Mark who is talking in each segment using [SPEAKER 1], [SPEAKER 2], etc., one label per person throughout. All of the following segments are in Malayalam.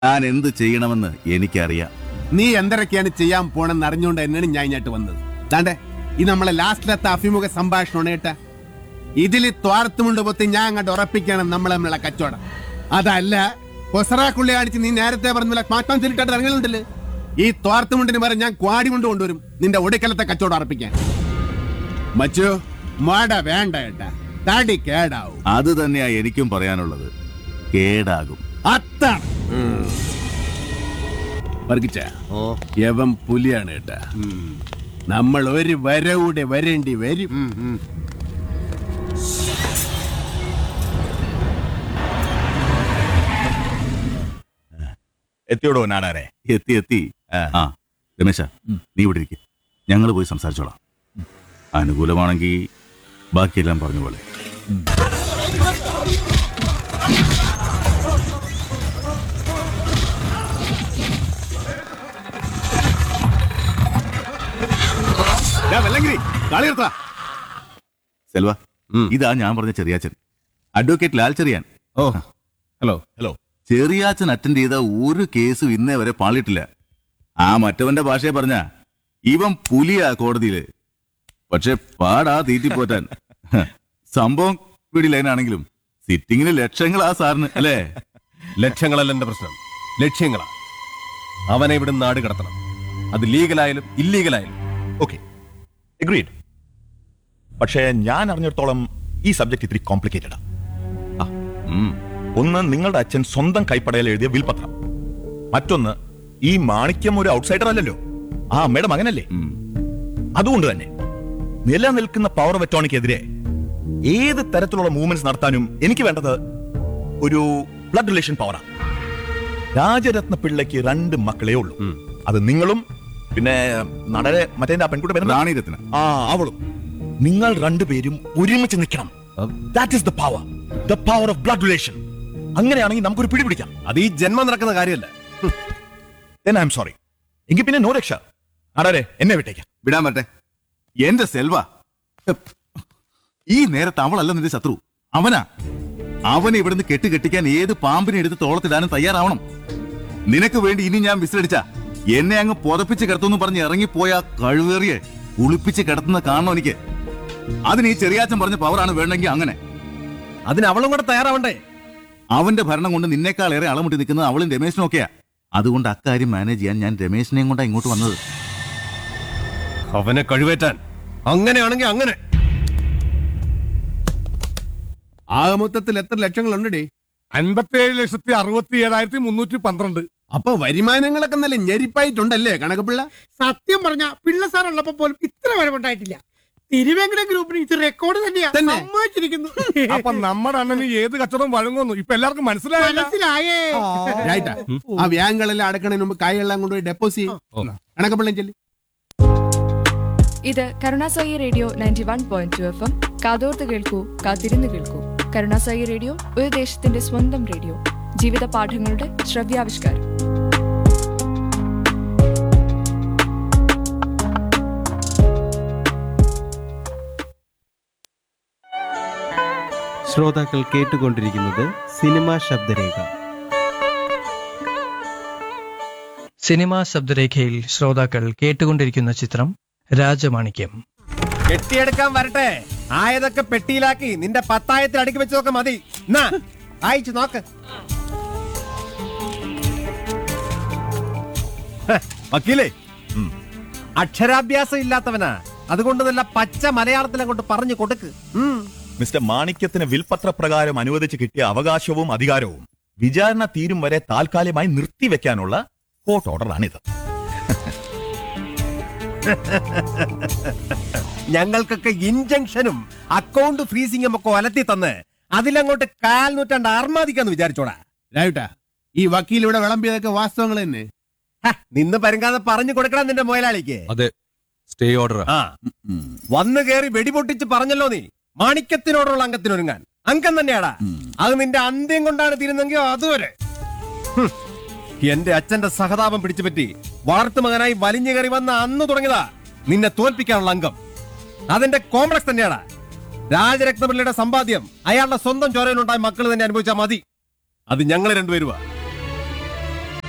[SPEAKER 1] ഞാൻ എന്ത് ചെയ്യണമെന്ന് എനിക്കറിയാം
[SPEAKER 2] നീ എന്തൊക്കെയാണ് ചെയ്യാൻ പോണെന്ന് അറിഞ്ഞുകൊണ്ട് തന്നെയാണ് ഞാൻ ഇങ്ങോട്ട് വന്നത് ദാണ്ടെ ഇത് നമ്മളെ ലാസ്റ്റിലത്തെ അഭിമുഖ സംഭാഷണമാണ് കേട്ട ഇതിൽ ത്വാർത്തുമുണ്ട് പൊത്തി ഞാൻ അങ്ങോട്ട് ഉറപ്പിക്കണം നമ്മളെ നമ്മളെ കച്ചവടം അതല്ല കൊസറാക്കുള്ളി കാണിച്ച് നീ നേരത്തെ പറഞ്ഞ മാറ്റാൻ തിരിട്ടായിട്ട് ഇറങ്ങലുണ്ടല്ലേ ഈ ത്വാർത്തുമുണ്ടിന് പകരം ഞാൻ ക്വാടി കൊണ്ട് കൊണ്ടുവരും നിന്റെ ഒടുക്കലത്തെ കച്ചവടം ഉറപ്പിക്കാൻ മച്ചു മാട വേണ്ട ഏട്ടാ തടി കേടാവും
[SPEAKER 1] അത് തന്നെയാ എനിക്കും പറയാനുള്ളത് കേടാകും
[SPEAKER 2] അത്താണ് വർഗിച്ച യവൻ പുലിയാണ് കേട്ടാ നമ്മൾ ഒരു വരവൂടെ വരേണ്ടി വരും
[SPEAKER 3] എത്തിയോടോ നാടാരെ
[SPEAKER 1] എത്തി എത്തി ആ രമേശ നീ ഇവിടെ ഇരിക്കും ഞങ്ങൾ പോയി സംസാരിച്ചോളാം അനുകൂലമാണെങ്കിൽ ബാക്കിയെല്ലാം പറഞ്ഞ പോലെ
[SPEAKER 2] ദാ വെള്ളങ്കിരി കളി നിർത്താ
[SPEAKER 1] സെൽവ ഇതാ ഞാൻ പറഞ്ഞ ചെറിയാച്ചൻ അഡ്വക്കേറ്റ് ലാൽ ചെറിയാൻ
[SPEAKER 2] ഓ ഹലോ
[SPEAKER 3] ഹലോ
[SPEAKER 1] ചെറിയാച്ചൻ അറ്റൻഡ് ചെയ്ത ഒരു കേസും ഇന്നേ വരെ പാളിയിട്ടില്ല ആ മറ്റവന്റെ ഭാഷയെ പറഞ്ഞ ഇവൻ പുലിയാ കോടതിയില് പക്ഷെ പാടാ തീറ്റിപ്പോറ്റാൻ ഹ, സംഭവം പിടി ലൈനാണെങ്കിലും സിറ്റിങ്ങിന് ലക്ഷങ്ങളാ സാറിന് അല്ലേ
[SPEAKER 4] ലക്ഷ്യങ്ങളല്ല എന്റെ പ്രശ്നം ലക്ഷ്യങ്ങളാ അവനെ ഇവിടെ നാട് കടത്തണം അത് ലീഗലായാലും ഇല്ലീഗലായാലും
[SPEAKER 3] ഓക്കെ എഗ്രീഡ് പക്ഷേ ഞാൻ അറിഞ്ഞിടത്തോളം ഈ സബ്ജക്ട് ഇത്തിരി കോംപ്ലിക്കേറ്റഡാ ഒന്ന് നിങ്ങളുടെ അച്ഛൻ സ്വന്തം കൈപ്പടയിൽ എഴുതിയ വിൽപത്രം മറ്റൊന്ന് ഈ മാണിക്യം ഒരു ഔട്ട്സൈഡർ അല്ലല്ലോ ആ അമ്മയുടെ മകനല്ലേ
[SPEAKER 1] ഉം.
[SPEAKER 3] അതുകൊണ്ട് തന്നെ നിലനിൽക്കുന്ന പവർ ഓഫ് അറ്റോണിക്കെതിരെ ഏത് തരത്തിലുള്ള മൂവ്മെന്റ്സ് നടത്താനും എനിക്ക് വേണ്ടത് ഒരു ബ്ലഡ് റിലേഷൻ പവറാണ് രാജരത്ന പിള്ളയ്ക്ക് രണ്ട് മക്കളേ ഉള്ളൂ അത് നിങ്ങളും പിന്നെ നടരെ മറ്റേ ആ പെൺകുട്ടി പേരെന്താ?
[SPEAKER 1] റാണി രത്ന
[SPEAKER 3] ആ അവളും നിങ്ങൾ രണ്ടുപേരും ഒരുമിച്ച് നിൽക്കണം that is the power the power of blood relation അങ്ങനെയാണെങ്കിൽ നമുക്കൊരു പിടി പിടിക്കാം
[SPEAKER 4] അത് ഈ ജന്മം നടക്കുന്ന കാര്യമല്ല
[SPEAKER 3] then ഐ എം സോറി എങ്കിൽ പിന്നെ നോ രക്ഷ നടരെ എന്നെ വിട്ടേക്കാം
[SPEAKER 1] വിടാൻ പറ്റേ എന്റെ സെൽവ ഈ നേരത്ത് അവളല്ല നിന്റെ ശത്രു അവനാ അവനെ ഇവിടുന്ന് കെട്ട് കെട്ടിക്കാൻ ഏത് പാമ്പിനെ എടുത്ത് തോളത്തിടാനും തയ്യാറാവണം നിനക്ക് വേണ്ടി ഇനി ഞാൻ വിസിലടിച്ച എന്നെ അങ്ങ് പുതപ്പിച്ച് കിടത്തുന്നു പറഞ്ഞ് ഇറങ്ങിപ്പോയ കഴിവേറിയെ കുളിപ്പിച്ച് കിടത്തുന്ന കാണണം എനിക്ക് അതിന് ഈ ചെറിയാച്ചൻ പറഞ്ഞ പവറാണ് വേണമെങ്കിൽ അങ്ങനെ
[SPEAKER 4] അതിന് അവളും കൂടെ തയ്യാറാവണ്ടേ
[SPEAKER 1] അവന്റെ ഭരണം കൊണ്ട് നിന്നേക്കാൾ ഏറെ അളമുട്ടി നിൽക്കുന്നത് അവളും രമേശനും ഒക്കെയാ അതുകൊണ്ട് അക്കാര്യം മാനേജ് ചെയ്യാൻ ഞാൻ രമേശിനെയും കൊണ്ടാ ഇങ്ങോട്ട് വന്നത്
[SPEAKER 4] അവനെ കഴിവേറ്റാൻ അങ്ങനെയാണെങ്കിൽ അങ്ങനെ
[SPEAKER 2] ആകെ മൊത്തത്തിൽ എത്ര ലക്ഷങ്ങളുണ്ടേ
[SPEAKER 5] അൻപത്തിയേഴ് ലക്ഷത്തി അറുപത്തി ഏഴായിരത്തി മുന്നൂറ്റി പന്ത്രണ്ട്
[SPEAKER 2] അപ്പൊ വരുമാനങ്ങളൊക്കെ നല്ല ഞെരിപ്പായിട്ടുണ്ടല്ലേ കണക്കപ്പിള്ള
[SPEAKER 6] സത്യം പറഞ്ഞ പിള്ള സാർ ഉള്ളപ്പോ പോലും ഇത്ര വരവുണ്ടായിട്ടില്ല തിരുവേങ്കട ഗ്രൂപ്പിന് ഇത് റെക്കോർഡ് തന്നെയാ
[SPEAKER 2] തന്നെ?
[SPEAKER 6] സമ്മതിച്ചിരിക്കുന്നു
[SPEAKER 5] അപ്പൊ നമ്മുടെ അണ്ണന് ഏത് കച്ചവടം വഴങ്ങുന്നു ഇപ്പൊ എല്ലാവർക്കും മനസ്സിലായല്ല
[SPEAKER 6] മനസ്സിലായേ
[SPEAKER 2] രായിട്ടാ ആ വ്യാങ്കളെല്ലാം അടക്കണതിന് മുമ്പ് കായെല്ലാം കൊണ്ടുപോയി ഡെപ്പോസിറ്റ് കണക്കപ്പിള്ളം ചെല്ലി
[SPEAKER 7] ഇത് Karunasai radio ninety one point two F M കാതോർത്ത് കേൾക്കൂ കാത്തിരുന്ന് കേൾക്കൂ കരുണാസായി റേഡിയോ ഒരു ദേശത്തിന്റെ സ്വന്തം റേഡിയോ ജീവിത പാഠങ്ങളുടെ ശ്രവ്യാവിഷ്കാരം
[SPEAKER 8] ശ്രോതാക്കൾ കേട്ടുകൊണ്ടിരിക്കുന്നത് സിനിമാ ശബ്ദരേഖ
[SPEAKER 9] സിനിമാ ശബ്ദരേഖയിൽ ശ്രോതാക്കൾ കേട്ടുകൊണ്ടിരിക്കുന്ന ചിത്രം രാജമാണിക്യം
[SPEAKER 4] കെട്ടിയെടുക്കാൻ വരട്ടെ ആയതൊക്കെ പെട്ടിയിലാക്കി നിന്റെ പത്തായത്തിൽ അടുക്കി വെച്ചതൊക്കെ മതി എന്നാ അയച്ചു നോക്ക് ഹ, വക്കീലേ അക്ഷരാഭ്യാസം ഇല്ലാത്തവനാ അതുകൊണ്ട് നല്ല പച്ച മലയാളത്തിലെ കൊണ്ട് പറഞ്ഞു കൊടുക്ക് ഉം.
[SPEAKER 3] മിസ്റ്റർ മാണിക്യത്തിന് വിൽപത്ര പ്രകാരം അനുവദിച്ച് കിട്ടിയ അവകാശവും അധികാരവും വിചാരണ തീരും വരെ താൽക്കാലികമായി നിർത്തിവെക്കാനുള്ള കോർട്ട് ഓർഡറാണിത്
[SPEAKER 4] ഞങ്ങൾക്കൊക്കെ ഇൻജങ്ഷനും അക്കൗണ്ട് ഫ്രീസിംഗും ഒക്കെ ഒലത്തി തന്ന് അതിലങ്ങോട്ട് കാൽ നൂറ്റാണ്ട് അർമാദിക്കാന്ന് വിചാരിച്ചോടാ
[SPEAKER 2] രായിട്ടാ ഈ വക്കീൽ ഇവിടെ വിളമ്പിയതൊക്കെ വാസ്തവങ്ങൾ തന്നെ
[SPEAKER 4] ഹ, നിന്ന് പരങ്കാതെ പറഞ്ഞു കൊടുക്കണം നിന്റെ മുതലാളിക്ക്
[SPEAKER 8] അതെ സ്റ്റേ ഓർഡർ
[SPEAKER 4] ആ വന്നു കയറി വെടിപൊട്ടിച്ച് പറഞ്ഞല്ലോ നീ മാണിക്യത്തിനോടുള്ള അംഗത്തിനൊരുങ്ങാൻ അംഗം തന്നെയാടാ അത് നിന്റെ അന്ത്യം കൊണ്ടാണ് തീരുന്നെങ്കിൽ അതുവരെ ഹും. എന്റെ അച്ഛന്റെ സഹതാപം പിടിച്ചുപറ്റി വളർത്തു മകനായി വലിഞ്ഞു കയറി വന്ന അന്ന് തുടങ്ങിയതാ നിന്നെ തോൽപ്പിക്കാനുള്ള അംഗം അതെന്റെ കോംപ്ലക്സ് തന്നെയാടാ രാജരത്നപിള്ളയുടെ സമ്പാദ്യം അയാളുടെ സ്വന്തം ചോരയിലുണ്ടായ മക്കൾ തന്നെ അനുഭവിച്ചാൽ മതി അത് ഞങ്ങൾ രണ്ടുപേരുവാ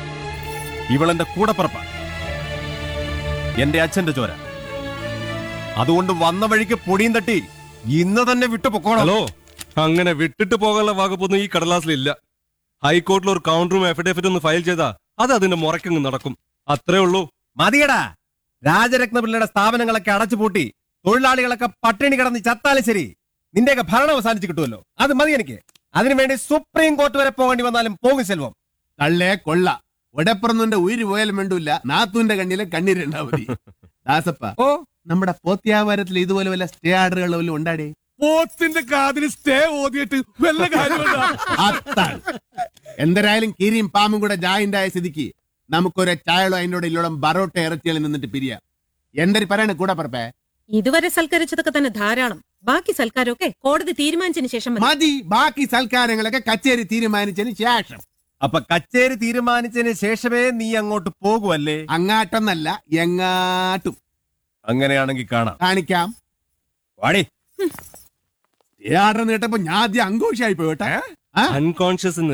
[SPEAKER 4] ഇവളെന്റെ കൂടപ്പുറപ്പ എന്റെ അച്ഛന്റെ ചോര അതുകൊണ്ട് വന്ന വഴിക്ക് പൊടിയും തട്ടി ഇന്ന് തന്നെ വിട്ടു പൊക്കോളാം
[SPEAKER 8] ഹലോ അങ്ങനെ വിട്ടിട്ട് പോകാനുള്ള വകുപ്പൊന്നും ഈ കടലാസിലില്ല ഹൈക്കോർട്ടിൽ ഒരു കൗണ്ടറും അഫിഡേവിറ്റ് ഒന്ന് ഫയൽ ചെയ്താ അത് അതിന്റെ മുറയ്ക്കങ്ങ് നടക്കും അത്രേ ഉള്ളൂ
[SPEAKER 4] മതിയടാ രാജരത്നപിള്ളയുടെ സ്ഥാപനങ്ങളൊക്കെ അടച്ചുപൂട്ടി തൊഴിലാളികളൊക്കെ പട്ടിണി കിടന്ന് ചത്താലും ശരി നിന്റെയൊക്കെ ഭരണം അവസാനിച്ച് കിട്ടുമല്ലോ അത് മതി എനിക്ക് അതിനുവേണ്ടി സുപ്രീം കോർട്ട് വരെ പോകേണ്ടി വന്നാലും പോകും സെൽവം
[SPEAKER 2] തള്ളേ കൊള്ള ഒടപ്പുറന്നുന്റെ ഉയിര് പോയാലും വേണ്ടൂല നാത്തുവിന്റെ കണ്ണിലെ കണ്ണീരുണ്ടാ മതി ദാസപ്പ
[SPEAKER 4] ഓ
[SPEAKER 2] നമ്മുടെ പോത്യാവാരത്തിൽ ഇതുപോലെ വല്ല സ്റ്റേ ആർഡറുകൾ വല്ലതും ഉണ്ടാടേ
[SPEAKER 5] പോത്തിന്റെ കാതിന് സ്റ്റേ ഓതിയിട്ട് വല്ല കാര്യമുണ്ടാ
[SPEAKER 2] അത്താണ് എന്തരായാലും കീരിയും പാമ്പും കൂടെ ജായിന്റ് ആയ സ്ഥിതിക്ക് നമുക്കൊരു ചായളോ അതിനോട് ഇല്ലോളം ബറോട്ട ഇറച്ചികളിൽ നിന്നിട്ട് പിരിയാം എന്തൊരു പറയണ കൂടെ പറപ്പേ
[SPEAKER 10] ഇതുവരെ സൽക്കരിച്ചതൊക്കെ തന്നെ ധാരാളം ബാക്കി സൽക്കാരമൊക്കെ കോടതി തീരുമാനിച്ചതിന് ശേഷം മതി.
[SPEAKER 2] മതി ബാക്കി സൽക്കാരങ്ങളൊക്കെ കച്ചേരി തീരുമാനിച്ചതിന് ശേഷം
[SPEAKER 4] അപ്പൊ കച്ചേരി തീരുമാനിച്ചതിന് ശേഷമേ നീ അങ്ങോട്ട് പോകുമല്ലേ
[SPEAKER 2] അങ്ങാട്ടെന്നല്ല എങ്ങാട്ടും
[SPEAKER 4] അങ്ങനെയാണെങ്കിൽ കാണാം
[SPEAKER 2] കാണിക്കാം
[SPEAKER 4] വാടി
[SPEAKER 2] സ്റ്റേ ആർഡർ കേട്ടപ്പോ ഞാൻ ആദ്യം അങ്കോഷായി പോയിട്ടെ
[SPEAKER 8] അൺകോൺഷ്യസ്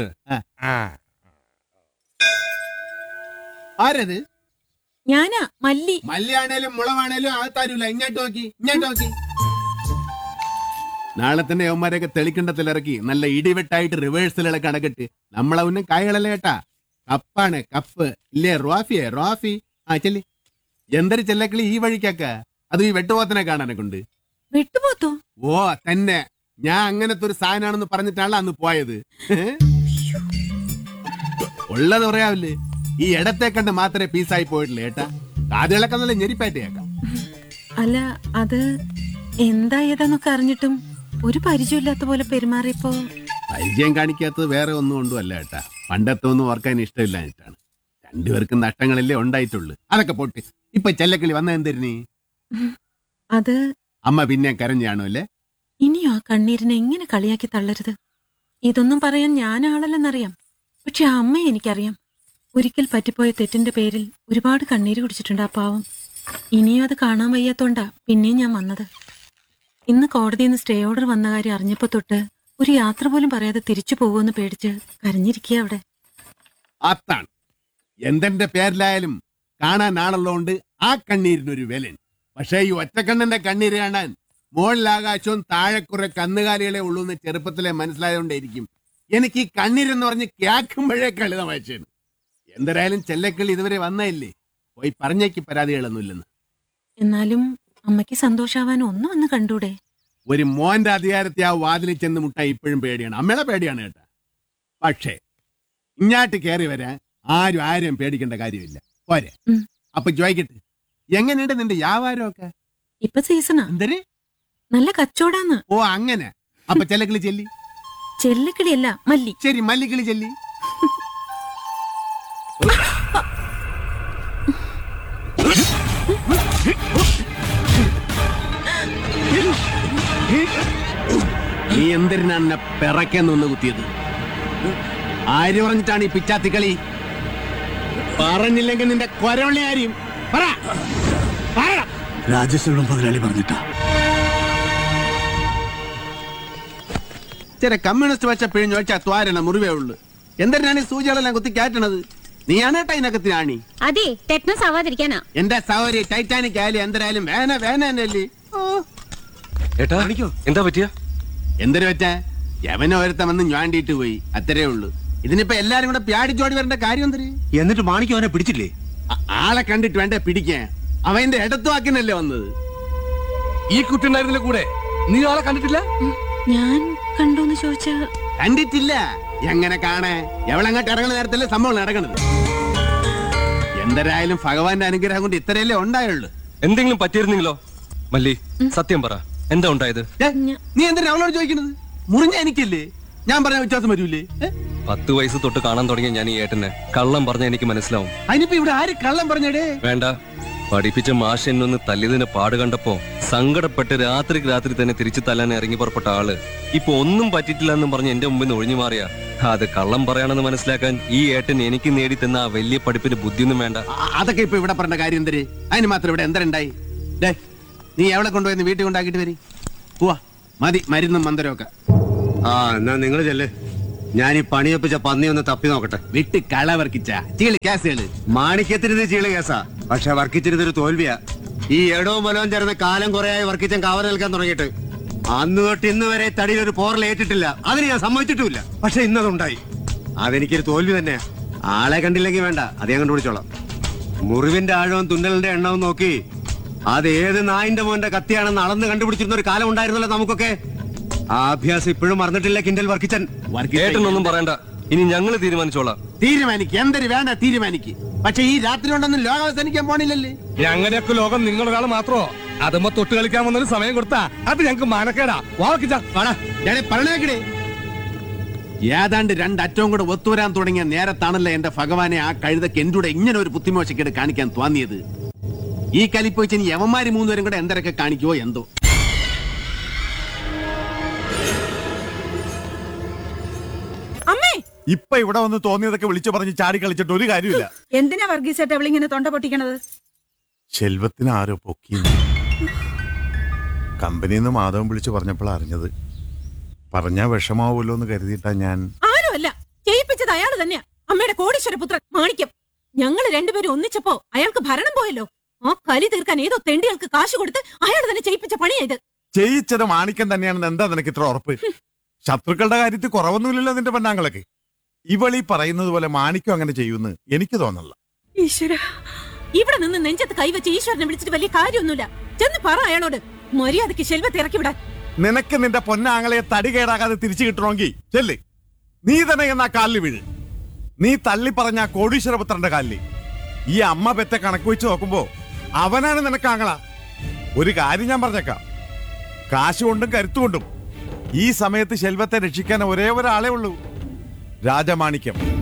[SPEAKER 2] ആരത്
[SPEAKER 10] ഞാനാ മല്ലി
[SPEAKER 2] മല്ലിയാണേലും മുളവാണേലും ആത്താരൂല ഇങ്ങോട്ട് നോക്കി ഇങ്ങോട്ട് നോക്കി നാളെ തന്നെ യവന്മാരെയൊക്കെ തെളിക്കണ്ടത്തിലിറക്കി നല്ല ഇടിവെട്ടായിട്ട് റിവേഴ്സിലുള്ള കണക്കിട്ട് നമ്മളവനും കായകളല്ലേ കേട്ടാ കപ്പാണ് കപ്പ് ഇല്ലേ റോഫിയെ റോഫി ആ ചെല്ലി എന്തൊരു ചെല്ലക്കിളി ഈ വഴിക്കാക്ക അത് ഈ വെട്ടുപോത്തിനെ കാണാനെ കൊണ്ട്
[SPEAKER 10] വിട്ടുപോത്തോ
[SPEAKER 2] ഓ തന്നെ ഞാൻ അങ്ങനത്തെ ഒരു സാധനമാണെന്ന് പറഞ്ഞിട്ടാണല്ലോ അന്ന് പോയത് ഏ? ഉള്ളത് പറയാവില്ലേ ഈ ഇടത്തെ കണ്ട് മാത്രമേ പീസായി പോയിട്ടില്ല ഏട്ടാ കാതുകളൊക്കെ നല്ല ഞെരിപ്പേറ്റയാക്കാം
[SPEAKER 10] അല്ല അത് എന്താ ഏതാന്നൊക്കെ അറിഞ്ഞിട്ടും ഒരു പരിചയമില്ലാത്ത പോലെ പെരുമാറിയപ്പോ
[SPEAKER 2] പരിചയം കാണിക്കാത്തത് വേറെ ഒന്നും കൊണ്ടും അല്ല ഏട്ടാ പണ്ടത്തെ ഒന്നും ഓർക്കാൻ ഇഷ്ടമില്ലാഞ്ഞിട്ടാണ് രണ്ടുപേർക്കും നഷ്ടങ്ങളല്ലേ ഉണ്ടായിട്ടുള്ളൂ അതൊക്കെ പോട്ട് ഇപ്പൊ ചെല്ലക്കിളി വന്ന എന്തിരുന്നീ
[SPEAKER 10] അത്
[SPEAKER 2] അമ്മ പിന്നെ കരഞ്ഞാണോ അല്ലേ
[SPEAKER 10] ഇനിയും ആ കണ്ണീരിനെ എങ്ങനെ കളിയാക്കി തള്ളരുത് ഇതൊന്നും പറയാൻ ഞാൻ ആളല്ലെന്നറിയാം പക്ഷെ ആ അമ്മയെ എനിക്കറിയാം ഒരിക്കൽ പറ്റിപ്പോയ തെറ്റിന്റെ പേരിൽ ഒരുപാട് കണ്ണീര് കുടിച്ചിട്ടുണ്ട് ആ പാവം ഇനിയും അത് കാണാൻ വയ്യാത്തോണ്ടാ പിന്നെയും ഞാൻ വന്നത് ഇന്ന് കോടതിയിൽ നിന്ന് സ്റ്റേ ഓർഡർ വന്ന കാര്യം അറിഞ്ഞപ്പോ തൊട്ട് ഒരു യാത്ര പോലും പറയാതെ തിരിച്ചു പോകുമെന്ന് പേടിച്ച് കരഞ്ഞിരിക്കുക അവിടെ
[SPEAKER 2] അത്താണ് എന്തെന്റെ പേരിലായാലും കാണാൻ ആളുള്ളതുകൊണ്ട് ആ കണ്ണീരിനൊരു വിലൻ പക്ഷേ ഈ ഒറ്റക്കണ്ണന്റെ കണ്ണീര് കാണാൻ മുകളിലാകാശവും താഴെ കുറെ കന്നുകാലികളെ ഉള്ളൂ എന്ന് ചെറുപ്പത്തിലെ മനസ്സിലായതുകൊണ്ടായിരിക്കും എനിക്ക് ഈ കണ്ണീരെന്ന് പറഞ്ഞ് കേൾക്കുമ്പോഴേ കളിത വായിച്ചാണ് എന്തരായാലും ചെല്ലക്കിളി ഇതുവരെ വന്നതല്ലേ പോയി പറഞ്ഞേക്ക് പരാതികളൊന്നുമില്ലെന്ന്
[SPEAKER 10] എന്നാലും അമ്മയ്ക്ക് സന്തോഷാവാൻ ഒന്നും ഒന്ന് കണ്ടൂടെ
[SPEAKER 2] ഒരു മോന്റെ അധികാരത്തെ ആ വാതിലിൽ ചെന്ന് മുട്ട ഇപ്പോഴും പേടിയാണ് അമ്മയുടെ പേടിയാണ് കേട്ടാ പക്ഷേ ഇങ്ങാട്ട് കയറി വരാൻ ആരും ആരും പേടിക്കേണ്ട കാര്യമില്ല പോരെ
[SPEAKER 10] ഉം.
[SPEAKER 2] അപ്പൊ ചോദിക്കട്ടെ എങ്ങനെയുണ്ട് നിന്റെ വ്യാപാരമൊക്കെ
[SPEAKER 10] ഇപ്പൊ സീസണാ
[SPEAKER 2] എന്തര്
[SPEAKER 10] നല്ല കച്ചോടാന്ന്
[SPEAKER 2] ഓ അങ്ങനെ അപ്പൊ ചെല്ലക്കിളി ചെല്ലി
[SPEAKER 10] ചെല്ലക്കിളിയല്ല മല്ലി
[SPEAKER 2] ശരി മല്ലിക്കിളി ചെല്ലി നീ എന്തിനാണ് എന്നെ പിറക്കെ നിന്ന് കുത്തിയത് ആര് പറഞ്ഞിട്ടാണ് ഈ പിച്ചാത്തി കളി പറഞ്ഞില്ലെങ്കിൽ നിന്റെ കൊരവള്ളി ആരും പറ പറ.
[SPEAKER 1] രാജശേഖരൻ മുതലാളി പറഞ്ഞിട്ടാ
[SPEAKER 2] ചില കമ്മ്യൂണിസ്റ്റ് വച്ച പിഴിഞ്ഞു വെച്ചാൽ ത്വാരണ മുറിവേ ഉള്ളു എന്തിനാണ് ഈ സൂചികളെല്ലാം കുത്തി കയറ്റണത് നീയാണ് കേട്ടാ ഇതിനകത്തിനാണി
[SPEAKER 10] അതെ ടെക്നസ് ആവാതിരിക്കാനാ
[SPEAKER 2] എന്റെ സൗകര്യം ടൈറ്റാനിക് ആയാലും എന്തരായാലും വേന വേന തന്നെയല്ലേ
[SPEAKER 8] ഏട്ടാ എന്താ പറ്റിയ
[SPEAKER 2] എന്തൊരു വെച്ചാ യവന ഒരുത്തൻ വന്ന് ഞാണ്ടിയിട്ട് പോയി അത്രേ ഉള്ളൂ ഇതിനിപ്പോ എല്ലാരും കൂടെ പ്യാടിച്ചോടി വരേണ്ട കാര്യം എന്തര്
[SPEAKER 1] എന്നിട്ട് മാണിക്കം അവനെ പിടിച്ചില്ലേ
[SPEAKER 2] ആ- ആളെ കണ്ടിട്ട് വേണ്ടേ പിടിക്കാൻ അവന്റെ ഇടത്തുവാക്കിനല്ലേ വന്നത്
[SPEAKER 5] ഈ കുട്ടി ഉണ്ടായിരുന്നില്ല കൂടെ നീ ആളെ കണ്ടിട്ടില്ല
[SPEAKER 10] ഞാൻ കണ്ടോന്ന് ചോദിച്ചാ
[SPEAKER 2] കണ്ടിട്ടില്ല എങ്ങനെ കാണേ എവളങ്ങോട്ട് ഇറങ്ങുന്ന നേരത്തല്ലേ സംഭവം നടക്കണത് എന്തരായാലും ഭഗവാന്റെ അനുഗ്രഹം കൊണ്ട് ഇത്രയല്ലേ ഉണ്ടായുള്ളൂ
[SPEAKER 8] എന്തെങ്കിലും പറ്റിയിരുന്നെങ്കിലോ മല്ലി സത്യം പറ എന്താ ഉണ്ടായത്
[SPEAKER 2] ഏ, നീ എന്തിനാ അവളോട് ചോദിക്കണത് മുറിഞ്ഞ എനിക്കല്ലേ ഞാൻ പറഞ്ഞ വ്യത്യാസം വരൂലേ ഏ?
[SPEAKER 8] പത്ത് വയസ്സ് തൊട്ട് കാണാൻ തുടങ്ങിയ ഞാൻ ഈ ഏട്ടനെ കള്ളം പറഞ്ഞ എനിക്ക് മനസ്സിലാവും
[SPEAKER 2] അതിനിപ്പോ ഇവിടെ ആര് കള്ളം പറഞ്ഞടേ
[SPEAKER 8] വേണ്ട പഠിപ്പിച്ച മാഷ് എന്നെ ഒന്ന് തല്ലിയതിന് പാട് കണ്ടപ്പോ സങ്കടപ്പെട്ട് രാത്രിക്ക് രാത്രി തന്നെ തിരിച്ചു തല്ലാൻ ഇറങ്ങി പുറപ്പെട്ട ആള് ഇപ്പൊ ഒന്നും പറ്റിയിട്ടില്ല എന്നും പറഞ്ഞ് എന്റെ മുമ്പിൽ നിന്ന് ഒഴിഞ്ഞു മാറിയ അത് കള്ളം പറയാണെന്ന് മനസ്സിലാക്കാൻ ഈ ഏട്ടൻ എനിക്ക് നേടി തന്ന ആ വലിയ പഠിപ്പിന് ബുദ്ധിയൊന്നും വേണ്ട
[SPEAKER 2] അ- അതൊക്കെ ഇപ്പൊ ഇവിടെ പറഞ്ഞ കാര്യം എന്തര് അതിന് മാത്രം ഇവിടെ എന്തരുണ്ടായി ഡേ നീ എവിടെ കൊണ്ടുപോയി വീട്ടിൽ കൊണ്ടാക്കിട്ട് വരി പോവാ മതി മരുന്നും മന്ദരവും ഒക്കെ
[SPEAKER 1] ആ എന്നാ നിങ്ങൾ ചെല്ലേ
[SPEAKER 11] ഞാൻ ഈ പണിയൊപ്പിച്ച പന്നി ഒന്ന് തപ്പി നോക്കട്ടെ
[SPEAKER 2] വിട്ട് കള വർക്കിച്ച ചീളി കേസുകള്
[SPEAKER 11] മാണിക്യത്തിനിത് ചീള് കേസാ പക്ഷെ വർക്കിച്ചിരുന്നൊരു തോൽവിയാ ഈ എടവും ബലവും ചേർന്ന് കാലം കുറയായി വർക്കിച്ചൻ കവർ നിൽക്കാൻ തുടങ്ങിയിട്ട് അന്ന് തൊട്ട് ഇന്ന് വരെ തടിയിൽ ഒരു പോറലേറ്റിട്ടില്ല അതിന് ഞാൻ സമ്മതിച്ചിട്ടുമില്ല പക്ഷെ ഇന്നതുണ്ടായി അതെനിക്കൊരു തോൽവി തന്നെയാ ആളെ കണ്ടില്ലെങ്കിൽ വേണ്ട അത് ഞാൻ കണ്ടുപിടിച്ചോളാം മുറിവിന്റെ ആഴവും തുന്നലിന്റെ എണ്ണവും നോക്കി അത് ഏത് നായിന്റെ മോന്റെ കത്തിയാണെന്ന് അളന്ന് കണ്ടുപിടിച്ചിരുന്ന ഒരു കാലം ഉണ്ടായിരുന്നല്ലോ നമുക്കൊക്കെ ആ അഭ്യാസം ഇപ്പോഴും മറന്നിട്ടില്ല കിൻഡൽ വർക്കിച്ചൻ
[SPEAKER 8] ഏട്ടനൊന്നും പറയണ്ട ഇനി ഞങ്ങൾ തീരുമാനിച്ചോളാം
[SPEAKER 2] തീരുമാനിക്ക് എന്തൊരു വേണ്ട തീരുമാനിക്ക് പക്ഷെ ഈ രാത്രി കൊണ്ടൊന്നും ലോകം അവസാനിക്കാൻ പോണില്ലല്ലേ
[SPEAKER 5] ഞങ്ങളുടെയൊക്കെ ലോകം നിങ്ങളൊരാൾ മാത്രമോ അതുമ്പോ തൊട്ട് കളിക്കാൻ വന്നൊരു സമയം കൊടുത്താ അത് ഞങ്ങക്ക് മാനക്കേടാ വാക്കിച്ച
[SPEAKER 2] പറഞ്ഞേക്കടേ ഏതാണ്ട് രണ്ടറ്റവും കൂടെ ഒത്തുവരാൻ തുടങ്ങിയ നേരത്താണല്ലോ എന്റെ ഭഗവാനെ ആ കഴുതക്ക് എന്റെ ഇങ്ങനെ ഒരു ബുദ്ധിമോശക്കേട് കാണിക്കാൻ തോന്നിയത് ഈ കലിപ്പ് വെച്ച് ഇനി യവന്മാര് മൂന്നുപേരും കൂടെ എന്തരൊക്കെ കാണിക്കുവോ എന്തോ
[SPEAKER 10] അമ്മേ
[SPEAKER 12] ഇപ്പൊ ഇവിടെ വന്ന് തോന്നിയതൊക്കെ വിളിച്ചു പറഞ്ഞ് ചാടി കളിച്ചിട്ട് ഒരു കാര്യമില്ല
[SPEAKER 10] എന്തിനാ വർഗീസേട്ട അവളിങ്ങനെ തൊണ്ട പൊട്ടിക്കണത്
[SPEAKER 12] ശെൽവത്തിന് ആരോ പൊക്കി കമ്പനിയിൽ നിന്ന് മാധവൻ വിളിച്ചു പറഞ്ഞപ്പോൾ അറിഞ്ഞത് പറഞ്ഞാ വിഷമാവുമല്ലോ എന്ന് കരുതിയിട്ടാ ഞാൻ
[SPEAKER 10] ആരുമല്ല ചെയ്യിപ്പിച്ചത് അയാൾ തന്നെയാ അമ്മയുടെ കോടീശ്വര പുത്രൻ മാണിക്യം ഞങ്ങൾ രണ്ടുപേരും ഒന്നിച്ചപ്പോ അയാൾക്ക് ഭരണം പോയല്ലോ ആ കലി തീർക്കാൻ ഏതോ തെണ്ടികൾക്ക് കാശ് കൊടുത്ത് അയാൾ തന്നെ ചെയ്യിപ്പിച്ച പണിയാ ഇത്
[SPEAKER 12] ചെയ്യിച്ചത് മാണിക്യം തന്നെയാണെന്ന് എന്താ നിനക്ക് ഇത്ര ഉറപ്പ് ശത്രുക്കളുടെ കാര്യത്തിൽ കുറവൊന്നുമില്ലല്ലോ നിന്റെ പെണ്ണാങ്ങളൊക്കെ ഇവളീ പറയുന്നത് പോലെ മാണിക്യം അങ്ങനെ ചെയ്യുമെന്ന് എനിക്ക് തോന്നല്ല
[SPEAKER 10] ഈശ്വര ഇവിടെ നിന്ന് നെഞ്ചത്ത് കൈവച്ച് ഈശ്വരനെ വിളിച്ചിട്ട് വലിയ കാര്യമൊന്നുമില്ല ചെന്ന് പറ അയാളോട് മര്യാദക്ക് ശെൽവത്തെ ഇറക്കി വിടാൻ
[SPEAKER 12] നിനക്ക് നിന്റെ പൊന്നാങ്ങളെ തടി കേടാകാതെ തിരിച്ചു കിട്ടണമെങ്കിൽ ചെല്ല് നീ തന്നെ എന്നാ കാലിൽ വീഴ് നീ തള്ളി പറഞ്ഞ ആ കോടീശ്വരപുത്രന്റെ കാലിൽ ഈ അമ്മ പെറ്റ കണക്ക് വെച്ച് നോക്കുമ്പോ അവനാണ് നിനക്ക് ആങ്ങള ഒരു കാര്യം ഞാൻ പറഞ്ഞേക്കാം കാശ് കൊണ്ടും കരുത്തുകൊണ്ടും ഈ സമയത്ത് ശെൽവത്തെ രക്ഷിക്കാൻ ഒരേ ഒരാളേ ഉള്ളൂ രാജമാണിക്യം